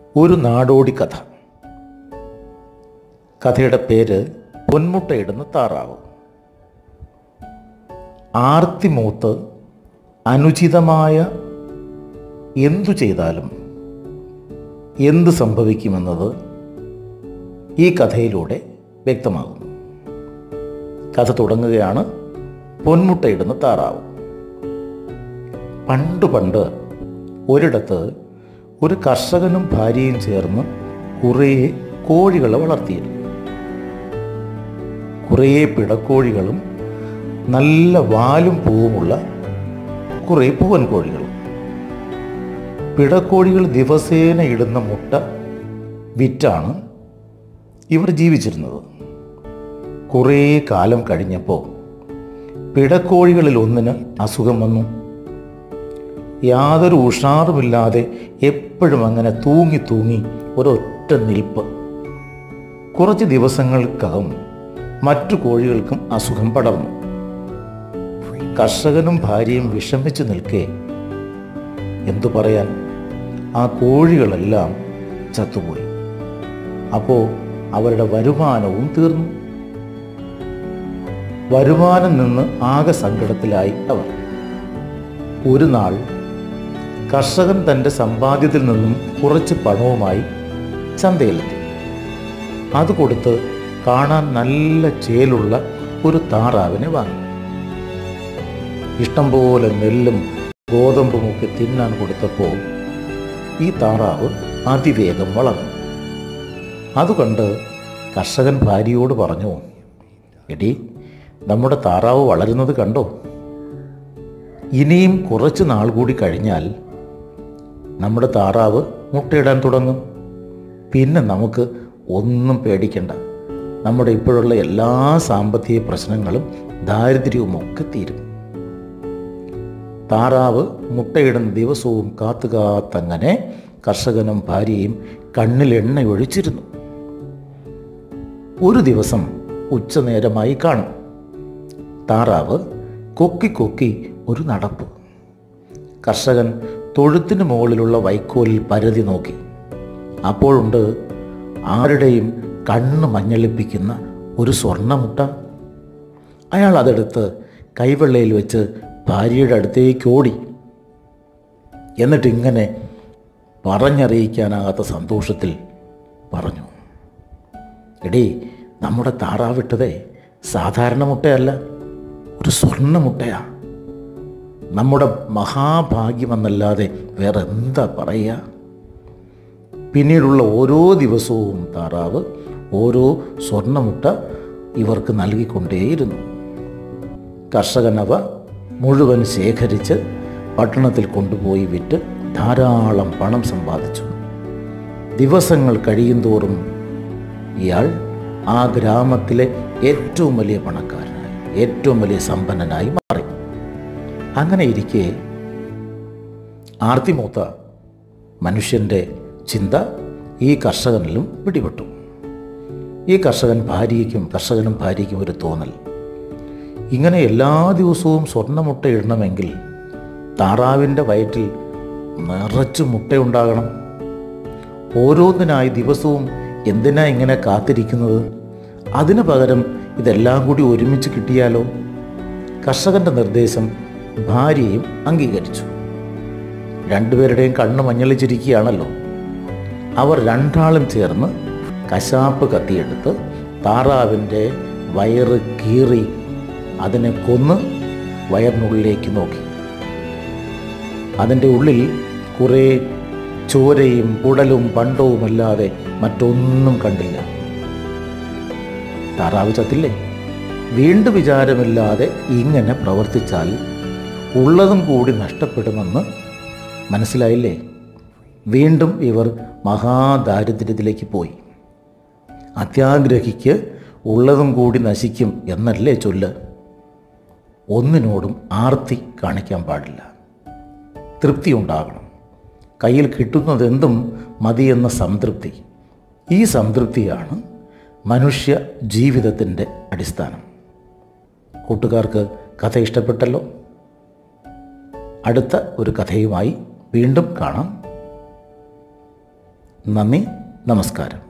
ഒരു നാടോടി കഥ കഥയുടെ പേര് പൊന്മുട്ടയിടുന്ന താറാവ് ആർത്തിമൂത്ത് അനുചിതമായ എന്തു ചെയ്താലും എന്ത് സംഭവിക്കുമെന്നത് ഈ കഥയിലൂടെ വ്യക്തമാകുന്നു കഥ തുടങ്ങുകയാണ് പൊന്മുട്ടയിടുന്ന താറാവ് പണ്ട് പണ്ട് ഒരിടത്ത് ഒരു കർഷകനും ഭാര്യയും ചേർന്ന് കുറേ കോഴികളെ വളർത്തിയിരുന്നു കുറേ പിടക്കോഴികളും നല്ല വാലും പൂവുമുള്ള കുറേ പൂവൻ കോഴികളും പിടക്കോഴികൾ ദിവസേന ഇടുന്ന മുട്ട വിറ്റാണ് ഇവർ ജീവിച്ചിരുന്നത് കുറേ കാലം കഴിഞ്ഞപ്പോൾ പിടക്കോഴികളിൽ ഒന്നിന് അസുഖം വന്നു യാതൊരു ഉഷാറുമില്ലാതെ എപ്പോഴും അങ്ങനെ തൂങ്ങി തൂങ്ങി ഒരൊറ്റ നിൽപ്പ് കുറച്ച് ദിവസങ്ങൾക്കകം മറ്റു കോഴികൾക്കും അസുഖം പടർന്നു കർഷകനും ഭാര്യയും വിഷമിച്ചു നിൽക്കെ എന്തു പറയാൻ ആ കോഴികളെല്ലാം ചത്തുപോയി അപ്പോൾ അവരുടെ വരുമാനവും തീർന്നു വരുമാനം നിന്ന് ആകെ സങ്കടത്തിലായി അവർ ഒരു നാൾ കർഷകൻ തൻ്റെ സമ്പാദ്യത്തിൽ നിന്നും കുറച്ച് പണവുമായി ചന്തയിലെത്തി അത് കൊടുത്ത് കാണാൻ നല്ല ചേലുള്ള ഒരു താറാവിനെ വാങ്ങി ഇഷ്ടംപോലെ നെല്ലും ഗോതമ്പും ഒക്കെ തിന്നാൻ കൊടുത്തപ്പോൾ ഈ താറാവ് അതിവേഗം വളർന്നു അതുകണ്ട് കർഷകൻ ഭാര്യയോട് പറഞ്ഞു എടി നമ്മുടെ താറാവ് വളരുന്നത് കണ്ടോ ഇനിയും കുറച്ച് നാൾ കൂടി കഴിഞ്ഞാൽ നമ്മുടെ താറാവ് മുട്ടയിടാൻ തുടങ്ങും പിന്നെ നമുക്ക് ഒന്നും പേടിക്കണ്ട നമ്മുടെ ഇപ്പോഴുള്ള എല്ലാ സാമ്പത്തിക പ്രശ്നങ്ങളും ദാരിദ്ര്യവും ഒക്കെ തീരും താറാവ് മുട്ടയിടുന്ന ദിവസവും കാത്തു കാത്തങ്ങനെ കർഷകനും ഭാര്യയും കണ്ണിൽ എണ്ണ ഒഴിച്ചിരുന്നു ഒരു ദിവസം ഉച്ചനേരമായി കാണും താറാവ് കൊക്കി കൊക്കി ഒരു നടപ്പ് കർഷകൻ തൊഴുത്തിന് മുകളിലുള്ള വൈക്കോലിൽ പരതി നോക്കി അപ്പോഴുണ്ട് ആരുടെയും കണ്ണ് മഞ്ഞളിപ്പിക്കുന്ന ഒരു സ്വർണ്ണമുട്ട അയാൾ അതെടുത്ത് കൈവെള്ളയിൽ വെച്ച് ഭാര്യയുടെ അടുത്തേക്ക് ഓടി എന്നിട്ട് ഇങ്ങനെ പറഞ്ഞറിയിക്കാനാകാത്ത സന്തോഷത്തിൽ പറഞ്ഞു എടീ നമ്മുടെ താറാവിട്ടതേ സാധാരണ മുട്ടയല്ല ഒരു സ്വർണ്ണ മുട്ടയാ നമ്മുടെ മഹാഭാഗ്യമെന്നല്ലാതെ വേറെ എന്താ പറയുക പിന്നീടുള്ള ഓരോ ദിവസവും താറാവ് ഓരോ സ്വർണ്ണമുട്ട ഇവർക്ക് നൽകിക്കൊണ്ടേയിരുന്നു കർഷകനവ മുഴുവൻ ശേഖരിച്ച് പട്ടണത്തിൽ കൊണ്ടുപോയി വിറ്റ് ധാരാളം പണം സമ്പാദിച്ചു ദിവസങ്ങൾ കഴിയുന്തോറും ഇയാൾ ആ ഗ്രാമത്തിലെ ഏറ്റവും വലിയ പണക്കാരനായി ഏറ്റവും വലിയ സമ്പന്നനായി മാറി അങ്ങനെ ഇരിക്കെ ആർത്തിമൂത്ത മനുഷ്യൻ്റെ ചിന്ത ഈ കർഷകനിലും പിടിപെട്ടു ഈ കർഷകൻ ഭാര്യയ്ക്കും കർഷകനും ഭാര്യയ്ക്കും ഒരു തോന്നൽ ഇങ്ങനെ എല്ലാ ദിവസവും സ്വർണ്ണമുട്ട ഇടണമെങ്കിൽ താറാവിൻ്റെ വയറ്റിൽ നിറച്ചു മുട്ടയുണ്ടാകണം ഓരോന്നിനായി ദിവസവും എന്തിനാ ഇങ്ങനെ കാത്തിരിക്കുന്നത് അതിനു പകരം ഇതെല്ലാം കൂടി ഒരുമിച്ച് കിട്ടിയാലോ കർഷകൻ്റെ നിർദ്ദേശം ഭാര്യയും അംഗീകരിച്ചു രണ്ടുപേരുടെയും കണ്ണ് മഞ്ഞളിച്ചിരിക്കുകയാണല്ലോ അവർ രണ്ടാളും ചേർന്ന് കശാപ്പ് കത്തിയെടുത്ത് താറാവിൻ്റെ വയറ് കീറി അതിനെ കൊന്ന് വയറിനുള്ളിലേക്ക് നോക്കി അതിൻ്റെ ഉള്ളിൽ കുറേ ചോരയും കുടലും പണ്ടവുമല്ലാതെ മറ്റൊന്നും കണ്ടില്ല താറാവ് ചത്തില്ലേ വീണ്ടും വിചാരമില്ലാതെ ഇങ്ങനെ പ്രവർത്തിച്ചാൽ ഉള്ളതും കൂടി നഷ്ടപ്പെടുമെന്ന് മനസ്സിലായില്ലേ വീണ്ടും ഇവർ മഹാദാരിദ്ര്യത്തിലേക്ക് പോയി അത്യാഗ്രഹിക്ക് ഉള്ളതും കൂടി നശിക്കും എന്നല്ലേ ചൊല്ല് ഒന്നിനോടും ആർത്തി കാണിക്കാൻ പാടില്ല തൃപ്തി ഉണ്ടാകണം കയ്യിൽ കിട്ടുന്നതെന്തും മതിയെന്ന സംതൃപ്തി ഈ സംതൃപ്തിയാണ് മനുഷ്യ ജീവിതത്തിൻ്റെ അടിസ്ഥാനം കൂട്ടുകാർക്ക് കഥ ഇഷ്ടപ്പെട്ടല്ലോ അടുത്ത ഒരു കഥയുമായി വീണ്ടും കാണാം നന്ദി നമസ്കാരം